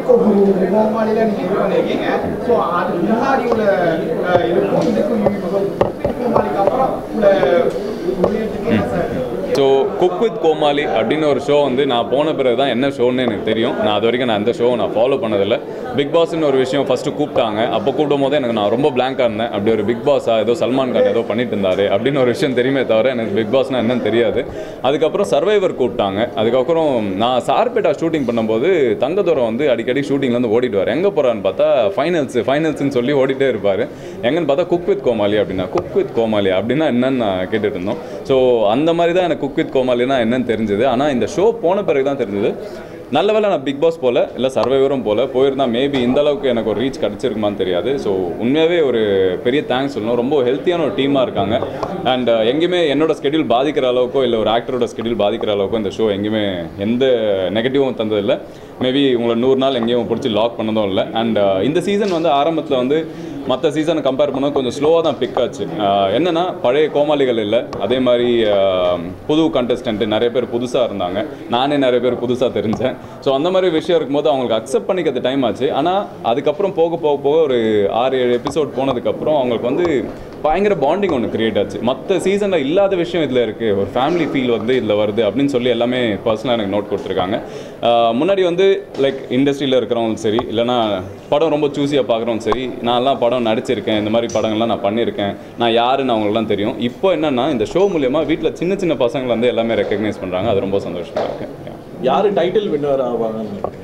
கோமாளியில நீங்க இது பண்ணிருக்கீங்க ஸோ அது முன்னாடி உள்ள அஹ், இதுக்கும் இதுக்கும் கோமாளிக்கு அப்புறம் உள்ள முடியறதுக்கு என்ன sir so cook with Comali அப்படின்னு ஒரு ஷோ வந்து நான் போன பிறகு தான் என்ன ஷோன்னு எனக்கு தெரியும் நான் அது வரைக்கும் நான் அந்த ஷோ நான் ஃபாலோ பண்ணதில்லை பிக் பாஸ்னு ஒரு விஷயம் ஃபஸ்ட்டு கூப்பிட்டாங்க அப்போ கூப்பிடும் போது எனக்கு நான் ரொம்ப பிளாங்காக இருந்தேன் அப்படி ஒரு பிக் பாஸா ஏதோ சல்மான் கான் ஏதோ பண்ணிட்டு இருந்தாரு அப்படின்னு ஒரு விஷயம் தெரியுமே தவிர எனக்கு பிக் பாஸ்னா என்னன்னு தெரியாது அதுக்கப்புறம் சர்வைவர் கூப்பிட்டாங்க அதுக்கப்புறம் நான் சார்பேட்டா ஷூட்டிங் பண்ணும்போது தங்கதுரம் வந்து அடிக்கடி ஷூட்டிங்லேருந்து ஓடிட்டு எங்கே போகிறான்னு பார்த்தா ஃபைனல்ஸ் ஃபைனல்ஸ்னு சொல்லி ஓடிட்டே இருப்பார் எங்கன்னு பார்த்தா குக் வித் கோமாளி அப்படின்னா குக் வித் கோமாளி அப்படின்னா என்னன்னு நான் கேட்டுட்டு இருந்தோம் ஸோ அந்த மாதிரி தான் எனக்கு குக் வித் கோமாளினா என்னன்னு தெரிஞ்சது ஆனால் இந்த ஷோ போன பிறகு தான் தெரிஞ்சது நல்ல வேளை நான் பிக் பாஸ் போல இல்லை சர்வைவரும் போல போயிருந்தா மேபி இந்த அளவுக்கு எனக்கு ஒரு ரீச் கிடச்சிருக்குமான்னு தெரியாது ஸோ உண்மையாகவே ஒரு பெரிய தேங்க்ஸ் சொல்லணும் ரொம்ப ஹெல்த்தியான ஒரு டீமாக இருக்காங்க அண்ட் எங்கேயுமே என்னோட ஸ்கெடியூல் பாதிக்கிற அளவுக்கோ இல்லை ஒரு ஆக்டரோட ஸ்கெடியூல் பாதிக்கிற அளவுக்கோ இந்த ஷோ எங்கேயுமே எந்த நெகட்டிவும் தந்ததில்லை மேபி உங்களை நூறு நாள் எங்கேயும் பிடிச்சி லாக் பண்ணதும் இல்லை அண்ட் இந்த சீசன் வந்து ஆரம்பத்தில் வந்து மற்ற சீசனை கம்பேர் பண்ணால் கொஞ்சம் ஸ்லோவாக தான் பிக் ஆச்சு ஆஹ் என்னன்னா பழைய கோமாளிகள் இல்லை அதே மாதிரி ஆஹ் புது கண்டஸ்டன்ட் நிறைய பேர் புதுசாக இருந்தாங்க நானே நிறைய பேர் புதுசாக தெரிஞ்சேன் ஸோ அந்த மாதிரி விஷயம் இருக்கும்போது அவங்களுக்கு அக்செப்ட் பண்ணிக்கிறது டைம் ஆச்சு ஆனால் அதுக்கப்புறம் போக போக போக ஒரு ஆறு ஏழு எபிசோட் போனதுக்கப்புறம் அவங்களுக்கு வந்து பயங்கர பாண்டிங் ஒன்று கிரியேட் ஆச்சு மற்ற சீசனில் இல்லாத விஷயம் இதில் இருக்குது ஒரு ஃபேமிலி ஃபீல் வந்து இதில் வருது அப்படின்னு சொல்லி எல்லாமே பர்சனலாக எனக்கு நோட் கொடுத்துருக்காங்க ஆஹ் முன்னாடி வந்து லைக் இண்டஸ்ட்ரியில் இருக்கிறவங்களும் சரி இல்லைனா படம் ரொம்ப சூஸியாக பார்க்குறவங்க சரி நான்லாம் படம் நடிச்சிருக்கேன் இந்த மாதிரி படங்கள்லாம் நான் பண்ணியிருக்கேன் நான் யாருன்னு அவங்களுக்குலாம் தெரியும் இப்போ என்னென்னா இந்த ஷோ மூலயமா வீட்டில் சின்ன சின்ன பசங்களை வந்து எல்லாமே ரெக்கக்னைஸ் பண்ணுறாங்க அது ரொம்ப சந்தோஷமாக இருக்கு யாரு டைட்டில் வின்னர் ஆவாங்கன்னு நினைக்கிறீங்க?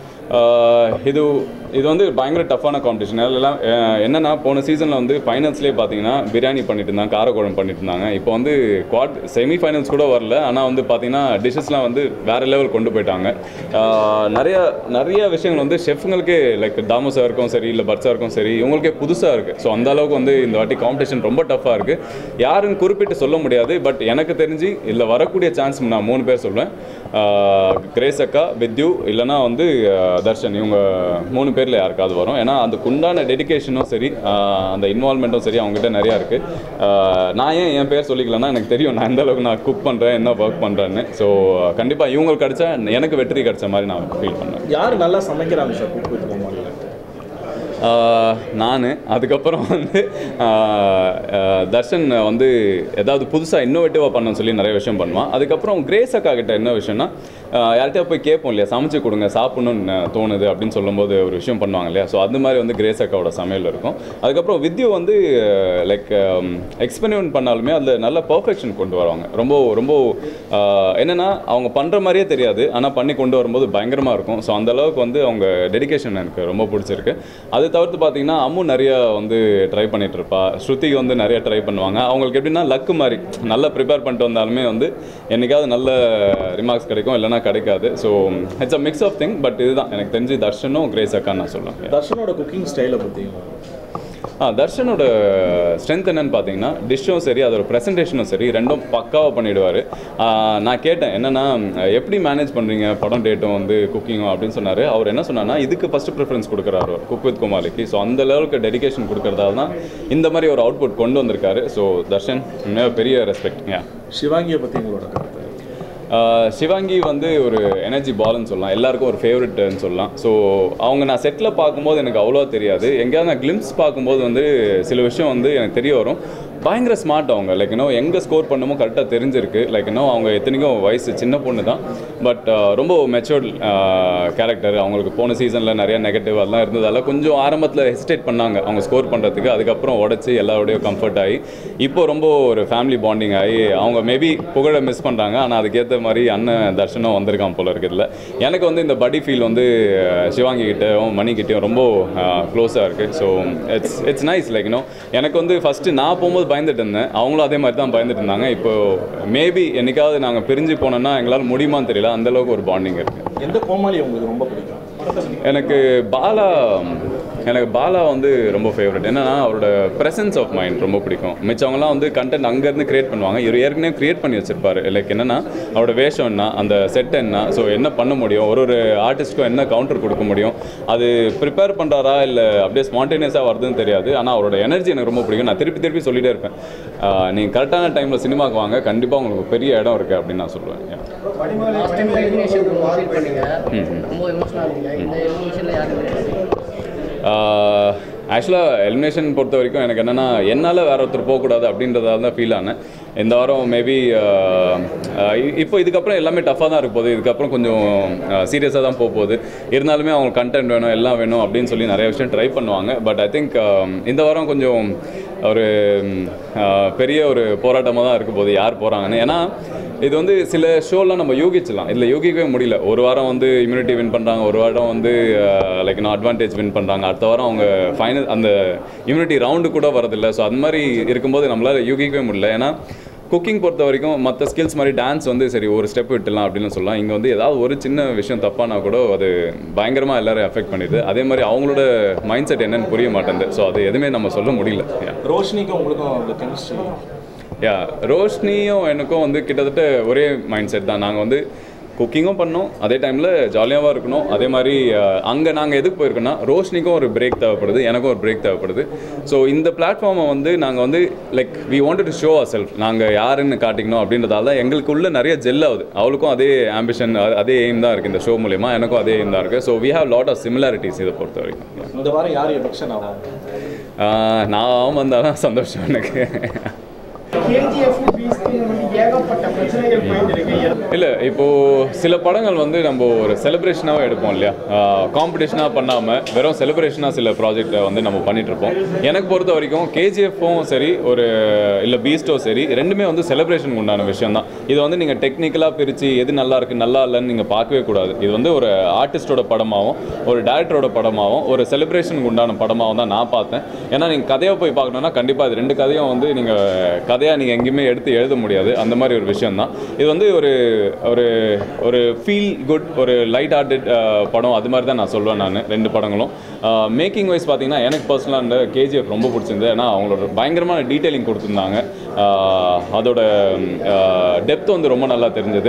ஆஹ் இது இது வந்து பயங்கர டஃப்பான காம்படிஷன் எல்லாம் அஹ் என்னன்னா போன சீசனில் வந்து ஃபைனல்ஸ்லேயே பார்த்தீங்கன்னா பிரியாணி பண்ணிட்டு இருந்தாங்க காரக்குழம்பு பண்ணிட்டு இருந்தாங்க இப்போ வந்து குவாட் செமி ஃபைனல்ஸ் கூட வரல ஆனால் வந்து பார்த்தீங்கன்னா டிஷ்ஷஸ்லாம் வந்து வேற லெவல் கொண்டு போயிட்டாங்க ஆஹ் நிறைய நிறைய விஷயங்கள் வந்து ஷெஃப்ங்களுக்கே லைக் தாமு சாருக்கும் சரி இல்லை பட்சாருக்கும் சரி இவங்களுக்கே புதுசாக இருக்குது ஸோ அந்த அளவுக்கு வந்து இந்த வாட்டி காம்படிஷன் ரொம்ப டஃப்பாக இருக்குது யாருன்னு குறிப்பிட்டு சொல்ல முடியாது பட் எனக்கு தெரிஞ்சு இதில் வரக்கூடிய சான்ஸ் நான் மூணு பேர் சொல்லுவேன் ஆஹ் கிரேஸ் அக்கா வித்யூ இல்லைனா வந்து ஆஹ் தர்ஷன் இவங்க மூணு பேரில் யாருக்காவது வரும் ஏன்னா அதுக்கு உண்டான டெடிகேஷனும் சரி ஆஹ் அந்த இன்வால்மெண்ட்டும் சரி அவங்ககிட்ட நிறையா இருக்குது நான் ஏன் என் பேர் சொல்லிக்கலன்னா எனக்கு தெரியும் நான் எந்த அளவுக்கு நான் குக் பண்ணுறேன் என்ன ஒர்க் பண்ணுறேன்னு ஸோ கண்டிப்பாக இவங்களுக்கு கிடைச்சா எனக்கு வெற்றி கிடைச்ச மாதிரி நான் ஃபீல் பண்ணேன் யாரு நல்லா சமைக்கிறாங்க சார் குக் வித் கோமாளியில் நான் அதுக்கப்புறம் வந்து ஆஹ், ஆஹ், தர்ஷன் வந்து ஏதாவது புதுசாக இன்னோவேட்டிவாக பண்ணணும்னு சொல்லி நிறைய விஷயம் பண்ணுவான் அதுக்கப்புறம் கிரேஸ் அக்கா கிட்ட என்ன விஷயம்னா ஆஹ், யார்கிட்டயா போய் கேட்போம் இல்லையா சமைச்சு கொடுங்க சாப்பிடணும்னு தோணுது அப்படின்னு சொல்லும்போது ஒரு விஷயம் பண்ணுவாங்க இல்லையா ஸோ அது மாதிரி வந்து கிரேஸ் அக்காவோட சமையல் இருக்கும் அதுக்கப்புறம் வித்யூ வந்து லைக் எக்ஸ்பெரிமெண்ட் பண்ணாலுமே அதில் நல்ல பர்ஃபெக்ஷன் கொண்டு வருவாங்க ரொம்ப ரொம்ப ஆஹ், என்னன்னா அவங்க பண்ணுற மாதிரியே தெரியாது ஆனால் பண்ணி கொண்டு வரும்போது பயங்கரமாக இருக்கும் ஸோ அந்த அளவுக்கு வந்து அவங்க டெடிகேஷன் எனக்கு ரொம்ப பிடிச்சிருக்கு அது தவிர்த்து பார்த்தீங்கன்னா அம்மு நிறைய வந்து ட்ரை பண்ணிட்டு இருப்பா ஸ்ருதி வந்து நிறைய ட்ரை பண்ணுவாங்க அவங்களுக்கு எப்படின்னா லக்கு மாதிரி நல்லா ப்ரிப்பேர் பண்ணிட்டு வந்தாலுமே வந்து என்னைக்காவது நல்ல ரிமார்க்ஸ் கிடைக்கும் இல்லைன்னா கிடைக்காது so it's a mix of thing but இதுதான் எனக்கு தெரிஞ்சு தர்ஷனும் கிரேஸ் அக்கான்னு நான் சொல்லுவேன் தர்ஷனோட குக்கிங் ஸ்டைலை பற்றி ஆ தர்ஷனோட ஸ்ட்ரென்த் என்னன்னு பார்த்தீங்கன்னா டிஷ்ஷும் சரி அதோட ப்ரெசன்டேஷனும் சரி ரெண்டும் பக்காவாக பண்ணிடுவார் நான் கேட்டேன் என்னன்னா எப்படி மேனேஜ் பண்ணுறீங்க படம் டேட்டும் வந்து குக்கிங்கும் அப்படின்னு சொன்னார் அவர் என்ன சொன்னார்னா இதுக்கு ஃபஸ்ட்டு ப்ரிஃபரன்ஸ் கொடுக்குறாரு குக் வித் குமாலிக்கு ஸோ அந்த லெவலுக்கு டெடிகேஷன் கொடுக்கறதால தான் இந்த மாதிரி ஒரு அவுட்புட் கொண்டு வந்திருக்காரு ஸோ தர்ஷன் உண்மையாக பெரிய ரெஸ்பெக்ட் யா சிவாங்கியை பற்றி உங்களோட கருத்து ஆஹ் சிவாங்கி வந்து ஒரு எனர்ஜி பால்னு சொல்லலாம் எல்லாருக்கும் ஒரு ஃபேவரட்னு சொல்லலாம் ஸோ அவங்க நான் செட்டில் பார்க்கும்போது எனக்கு அவ்வளோ தெரியாது எங்கேயாவது நான் கிளிம்ஸ் பார்க்கும்போது வந்து சில விஷயம் வந்து எனக்கு தெரிய வரும் பயங்கர ஸ்மார்ட் அவங்க லைக் இன்னும் எங்கே ஸ்கோர் பண்ணுமோ கரெக்டாக தெரிஞ்சிருக்கு லைக் இன்னும் அவங்க எத்தனைக்கும் வயசு சின்ன பொண்ணு தான் பட் ரொம்ப மெச்சூர்ட் கேரக்டர் அவங்களுக்கு போன சீசனில் நிறைய நெகட்டிவ் அதெல்லாம் இருந்ததால கொஞ்சம் ஆரம்பத்தில் ஹெசிடேட் பண்ணாங்க அவங்க ஸ்கோர் பண்ணுறதுக்கு அதுக்கப்புறம் உடச்சி எல்லாரோடையும் கம்ஃபர்ட் ஆகி இப்போ ரொம்ப ஒரு ஃபேமிலி பாண்டிங் ஆகி அவங்க மேபி புகழை மிஸ் பண்ணுறாங்க ஆனால் அதுக்கேற்ற மாதிரி அண்ணன் தர்ஷனும் வந்திருக்கான் போல இருக்குதுல எனக்கு வந்து இந்த படி ஃபீல் வந்து அஹ், சிவாங்கி கிட்டயும் மணி கிட்டயும் ரொம்ப க்ளோஸாக இருக்குது so it's it's nice like you know எனக்கு வந்து ஃபஸ்ட்டு நான் போகும்போது பயந்துட்டு இருந்தேன் அவங்களும் அதே மாதிரி தான் பயந்துட்டு இருந்தாங்க இப்போ மேபி என்னைக்காவது நாங்கள் பிரிஞ்சு போனோன்னா எங்களால் முடியுமான்னு தெரியல அந்த அளவுக்கு ஒரு பாண்டிங் இருக்குது எந்த கோமாளி உங்களுக்கு ரொம்ப பிடிக்கும் எனக்கு பாலா எனக்கு பாலா வந்து ரொம்ப ஃபேவரட் என்னன்னா அவரோட presence ஆஃப் மைண்ட் ரொம்ப பிடிக்கும் மிச்சவங்கலாம் வந்து கண்டென்ட் அங்கேருந்து கிரியேட் பண்ணுவாங்க இவர் ஏற்கனவே கிரியேட் பண்ணி வச்சிருப்பாரு லைக் என்னன்னா அவரோட வேஷம் என்ன அந்த செட் என்ன ஸோ என்ன பண்ண முடியும் ஒரு ஒரு ஆர்டிஸ்ட்க்கும் என்ன கவுண்டர் கொடுக்க முடியும் அது ப்ரிப்பேர் பண்ணுறாரா இல்லை அப்படியே ஸ்பான்டேனியஸாக வருதுன்னு தெரியாது ஆனால் அவரோட எனர்ஜி எனக்கு ரொம்ப பிடிக்கும் நான் திருப்பி திருப்பி சொல்லிட்டே இருப்பேன் நீங்கள் கரெக்டான டைமில் சினிமாக்கு வாங்க கண்டிப்பாக உங்களுக்கு பெரிய இடம் இருக்குது அப்படின்னு நான் சொல்லுவேன் Yeah. லாஸ்ட் டைம் எலிமினேஷன் ரொம்ப ஃபீல் பண்ணீங்க ரொம்ப எமோஷனலாக இருந்தீங்க இந்த எலிமினேஷனில் யாரும் ஆக்சுவலாக எலிமினேஷன் பொறுத்த வரைக்கும் எனக்கு என்னென்னா என்னால் வேற ஒருத்தர் போகக்கூடாது அப்படின்றதால தான் ஃபீல் ஆனேன் இந்த வாரம் மேபி இப்போ இதுக்கப்புறம் எல்லாமே டஃப்பாக தான் இருக்க போகுது இதுக்கப்புறம் கொஞ்சம் சீரியஸாக தான் போக போகுது இருந்தாலுமே அவங்க கண்டென்ட் வேணும் எல்லாம் வேணும் அப்படின்னு சொல்லி நிறைய விஷயம் ட்ரை பண்ணுவாங்க பட் ஐ திங்க் இந்த வாரம் கொஞ்சம் ஒரு அஹ், பெரிய ஒரு போராட்டமாக தான் இருக்க போகுது யார் போகிறாங்கன்னு ஏன்னா இது வந்து சில ஷோலாம் நம்ம யூகிச்சலாம் இதில் யூகிக்கவே முடியல ஒரு வாரம் வந்து இம்யூனிட்டி வின் பண்ணுறாங்க ஒரு வாரம் வந்து லைக் நான் அட்வான்டேஜ் வின் பண்ணுறாங்க அடுத்த வாரம் அவங்க ஃபைனல் அந்த இம்யூனிட்டி ரவுண்டு கூட வரதில்லை ஸோ அது மாதிரி இருக்கும்போது நம்மளால் யூகிக்கவே முடியல ஏன்னா குக்கிங் பொறுத்த வரைக்கும் மற்ற ஸ்கில்ஸ் மாதிரி டான்ஸ் வந்து சரி ஒரு ஸ்டெப் விட்டுலாம் அப்படின்னு சொல்லலாம் இங்கே வந்து ஏதாவது ஒரு சின்ன விஷயம் தப்பானா கூட அது பயங்கரமாக எல்லாரும் எஃபெக்ட் பண்ணிடுது அதே மாதிரி அவங்களோட மைண்ட் செட் என்னன்னு புரிய மாட்டேங்குது ஸோ அது எதுவுமே நம்ம சொல்ல முடியல Yeah. ரோஷினிக்கும் உங்களுக்கும் அந்த கெமிஸ்ட்ரி யா ரோஷினியும் எனக்கும் வந்து கிட்டத்தட்ட ஒரே மைண்ட் செட் தான் நாங்கள் வந்து குக்கிங்கும் பண்ணோம் அதே டைமில் ஜாலியாகவும் இருக்கணும் அதே மாதிரி அங்கே நாங்கள் எதுக்கு போயிருக்கோன்னா ரோஷினிக்கும் ஒரு பிரேக் தேவைப்படுது எனக்கும் ஒரு பிரேக் தேவைப்படுது ஸோ இந்த பிளாட்ஃபார்மை வந்து நாங்கள் வந்து like we wanted to show our self நாங்கள் யாருன்னு காட்டிக்கணும் அப்படின்றதால தான் எங்களுக்குள்ள நிறைய ஜெல் ஆகுது அவளுக்கும் அதே ஆம்பிஷன் அதே எய்ம் தான் இருக்குது இந்த ஷோ மூலயமா எனக்கும் அதே எய்ம் தான் இருக்குது so we have lot of similarities இதை பொறுத்த வரைக்கும் இந்த வாரம் யார் எலெக்ஷன் ஆவாங்க ஆஹ் நான் வந்தாலும் சந்தோஷம் எனக்கு கேஜிஎஃப் பீஸ்க்கு வந்து ஏகப்பட்ட பிரச்சனைகள் போயிட்டு இருக்கு இல்லை இப்போது சில படங்கள் வந்து நம்ம ஒரு செலிப்ரேஷனாகவே எடுப்போம் இல்லையா காம்படிஷனாக பண்ணாமல் வெறும் செலிப்ரேஷனாக சில ப்ராஜெக்டை வந்து நம்ம பண்ணிட்டு இருப்போம் எனக்கு பொறுத்த வரைக்கும் கேஜிஎஃப்பும் சரி ஒரு இல்லை பீஸ்டோ சரி ரெண்டுமே வந்து செலிப்ரேஷனுக்கு உண்டான விஷயம் தான் இது வந்து நீங்கள் டெக்னிக்கலாக பிரித்து எது நல்லா இருக்குது நல்லா இல்லைன்னு நீங்கள் பார்க்கவே கூடாது இது வந்து ஒரு ஆர்டிஸ்டோட படமாகவும் ஒரு டேரக்டரோட படமாகவும் ஒரு செலிப்ரேஷனுக்கு உண்டான படமாகவும் தான் நான் பார்த்தேன் ஏன்னா நீங்கள் கதையை போய் பார்க்கணுன்னா கண்டிப்பாக இது ரெண்டு கதையும் வந்து நீங்கள் கதையாக நீங்கள் எங்கேயுமே எடுத்து எழுத முடியாது அந்த மாதிரி ஒரு விஷயம் தான் இது வந்து ஒரு ஒரு ஒரு ஃபீல் குட் ஒரு லைட் ஹார்ட்டட் படம் அது மாதிரி தான் நான் சொல்லுவேன் நான் ரெண்டு படங்களும் மேக்கிங் வைஸ் பார்த்தீங்கன்னா எனக்கு பர்சனலாக அந்த கேஜிஎஃப் ரொம்ப பிடிச்சிருந்தது ஏன்னா அவங்களோட பயங்கரமான டீட்டெயிலிங் கொடுத்துருந்தாங்க ஆஹ் அதோட டெப்த் வந்து ரொம்ப நல்லா தெரிஞ்சது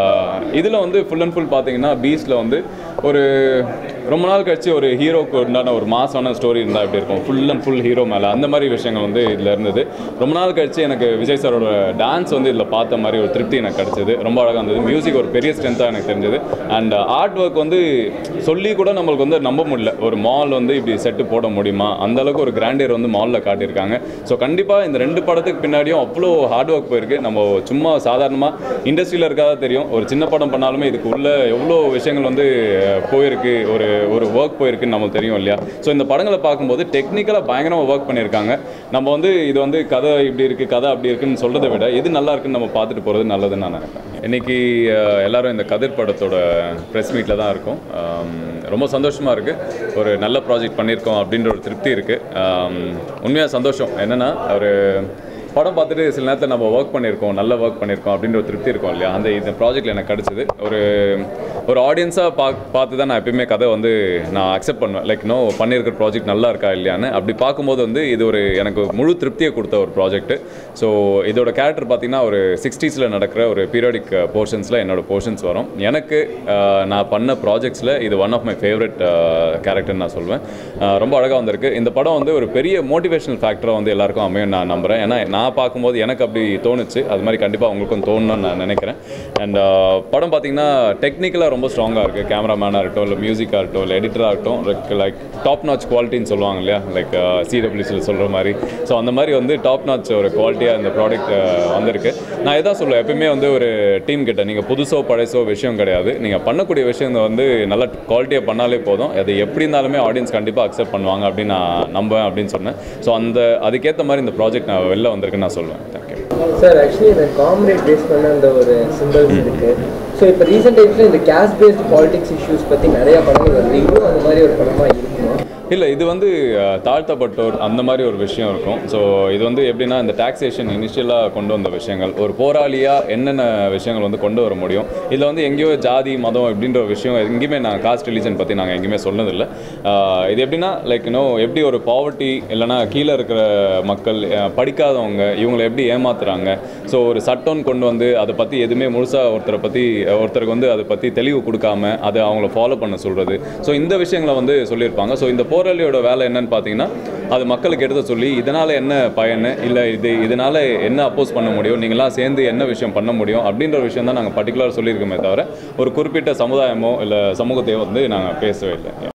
இதில் வந்து ஃபுல் அண்ட் ஃபுல் பார்த்தீங்கன்னா பீஸில் வந்து ஒரு ரொம்ப நாள் கழிச்சு ஒரு ஹீரோக்கு உண்டான ஒரு மாசான ஸ்டோரி இருந்தால் எப்படி இருக்கும் ஃபுல் அண்ட் ஃபுல் ஹீரோ மேலே அந்த மாதிரி விஷயங்கள் வந்து இதில் இருந்தது ரொம்ப நாள் கழிச்சு எனக்கு விஜய் சாரோட டான்ஸ் வந்து இதில் பார்த்த மாதிரி ஒரு திருப்தி எனக்கு கிடச்சிது ரொம்ப அழகாக இருந்தது மியூசிக் ஒரு பெரிய ஸ்ட்ரென்த்தாக எனக்கு தெரிஞ்சது அண்ட் ஆர்ட் ஒர்க் வந்து சொல்லி கூட நம்மளுக்கு வந்து நம்ப முடியல ஒரு மால் வந்து இப்படி செட்டு போட முடியுமா அந்த அளவுக்கு ஒரு கிராண்டியர் வந்து மாலில் காட்டியிருக்காங்க ஸோ கண்டிப்பாக இந்த ரெண்டு படத்துக்கு பின்னாடியும் அவ்வளோ ஹார்ட் ஒர்க் போயிருக்கு நம்ம சும்மா சாதாரணமாக இண்டஸ்ட்ரியில் இருக்காத தெரியும் ஒரு சின்ன படம் பண்ணாலுமே இதுக்கு உள்ள எவ்வளோ விஷயங்கள் வந்து அஹ், போயிருக்கு ஒரு ஒரு ஒர்க் போயிருக்குன்னு நமக்கு தெரியும் இல்லையா ஸோ இந்த படங்களை பார்க்கும்போது டெக்னிக்கலாக பயங்கரமாக ஒர்க் பண்ணியிருக்காங்க நம்ம வந்து இது வந்து கதை இப்படி இருக்குது கதை அப்படி இருக்குன்னு சொல்கிறத விட எது நல்லா இருக்குன்னு நம்ம பார்த்துட்டு போகிறது நல்லதுன்னு நான் நினைப்பேன் இன்னைக்கு அஹ், எல்லாரும் இந்த கதிர் படத்தோட ப்ரெஸ் மீட்டில் தான் இருக்கும் ஆம், ரொம்ப சந்தோஷமாக இருக்குது ஒரு நல்ல ப்ராஜெக்ட் பண்ணியிருக்கோம் அப்படின்ற ஒரு திருப்தி இருக்குது உண்மையாக சந்தோஷம் என்னென்னா ஒரு படம் பார்த்துட்டு சில நேரத்தில் நம்ம ஒர்க் பண்ணியிருக்கோம் நல்ல ஒர்க் பண்ணியிருக்கோம் அப்படின்ற ஒரு திருப்தி இருக்கும் இல்லையா அந்த இந்த ப்ராஜெக்ட்டில் எனக்கு கிடச்சிது ஒரு ஒரு ஆடியன்ஸாக பா பார்த்து தான் நான் எப்பயுமே கதை வந்து நான் அக்செப்ட் பண்ணுவேன் லைக் நோ பண்ணியிருக்கிற ப்ராஜெக்ட் நல்லா இருக்கா இல்லையான்னு அப்படி பார்க்கும்போது வந்து இது ஒரு எனக்கு முழு திருப்தியை கொடுத்த ஒரு ப்ராஜெக்ட் ஸோ இதோட கேரக்டர் பார்த்தீங்கன்னா ஒரு சிக்ஸ்டீஸில் நடக்கிற ஒரு பீரியாடிக் போர்ஷன்ஸில் என்னோட போர்ஷன்ஸ் வரும் எனக்கு அஹ், நான் பண்ண ப்ராஜெக்ட்ஸில் இது ஒன் ஆஃப் மை ஃபேவரட் கேரக்டர்னு நான் சொல்வேன் அஹ், ரொம்ப அழகாக வந்திருக்கு இந்த படம் வந்து ஒரு பெரிய மோட்டிவேஷனல் ஃபேக்டராக வந்து எல்லாருக்கும் அமையும் நான் நம்புகிறேன் ஏன்னா நான் பார்க்கும்போது எனக்கு அப்படி தோணுச்சு அது மாதிரி கண்டிப்பாக உங்களுக்கும் தோணுன்னு நான் நினைக்கிறேன் அண்ட் படம் பார்த்தீங்கன்னா டெக்னிக்கலாக ரொம்ப ஸ்ட்ராங்காக இருக்குது கேமராமேனாக இருக்கட்டும் இல்லை மியூசிக்காக இருக்கட்டும் இல்லை எடிட்டராக இருக்கட்டும் லைக் லைக் டாப் நாச் குவாலிட்டின்னு சொல்லுவாங்க இல்லையா லைக் சிடபிள்யூசியில் சொல்கிற மாதிரி ஸோ அந்த மாதிரி வந்து டாப் நாச் ஒரு குவாலிட்டியாக இந்த ப்ராடக்ட் வந்திருக்கு நான் எதான் சொல்லுவேன் எப்பயுமே வந்து ஒரு டீம் கிட்ட நீங்கள் புதுசோ பழசோ விஷயம் கிடையாது நீங்கள் பண்ணக்கூடிய விஷயம் வந்து நல்ல குவாலிட்டியாக பண்ணாலே போதும் அது எப்படி இருந்தாலுமே ஆடியன்ஸ் கண்டிப்பாக அக்செப்ட் பண்ணுவாங்க அப்படின்னு நான் நம்புவேன் அப்படின்னு சொன்னேன் ஸோ அந்த அதுக்கேற்ற மாதிரி இந்த ப்ராஜெக்ட் நான் வெளில வந்திருக்குன்னு நான் சொல்லுவேன் தேங்க்யூ சார் ஆக்சுவலி இந்த காம்ரேட் பேஸ் பண்ண அந்த ஒரு சிம்பிள்ஸ் இருக்கு ஸோ இப்போ ரீசெண்ட் டைம்ஸில் இந்த கேஷ் பேஸ்ட் பாலிடிக்ஸ் இஷ்யூஸ் பற்றி நிறைய படங்கள் வருது இதுவும் அந்த மாதிரி ஒரு படமாக இருக்குமா இல்லை இது வந்து அஹ், தாழ்த்தப்பட்டோர் அந்த மாதிரி ஒரு விஷயம் இருக்கும் ஸோ இது வந்து எப்படின்னா இந்த டாக்ஸேஷன் இனிஷியலாக கொண்டு வந்த விஷயங்கள் ஒரு போராளியாக என்னென்ன விஷயங்கள் வந்து கொண்டு வர முடியும் இதில் வந்து எங்கேயோ ஜாதி மதம் இப்படின்ற ஒரு விஷயம் எங்கேயுமே நான் காஸ்ட் ரிலீஜன் பற்றி நாங்கள் எங்கேயுமே சொன்னதில்லை ஆஹ், இது எப்படின்னா லைக் இன்னும் எப்படி ஒரு பாவர்ட்டி இல்லைனா கீழே இருக்கிற மக்கள் அஹ், படிக்காதவங்க இவங்களை எப்படி ஏமாத்துறாங்க ஸோ ஒரு சட்டம்னு கொண்டு வந்து அதை பற்றி எதுவுமே முழுசாக ஒருத்தரை பற்றி ஒருத்தருக்கு வந்து அதை பற்றி தெளிவு கொடுக்காம அதை அவங்கள ஃபாலோ பண்ண சொல்கிறது ஸோ இந்த விஷயங்களை வந்து சொல்லியிருப்பாங்க ஸோ இந்த போராளியோட வேலை என்னன்னு பார்த்தீங்கன்னா அது மக்களுக்கு எடுத்து சொல்லி இதனால் என்ன பயன் இல்லை இது இதனால் என்ன அப்போஸ் பண்ண முடியும் நீங்களாம் சேர்ந்து என்ன விஷயம் பண்ண முடியும் அப்படின்ற ஒரு விஷயம் தான் நாங்கள் பர்டிகுலர் சொல்லியிருக்கோமே தவிர ஒரு குறிப்பிட்ட சமுதாயமோ இல்லை சமூகத்தையோ வந்து நாங்கள் பேசவே இல்லை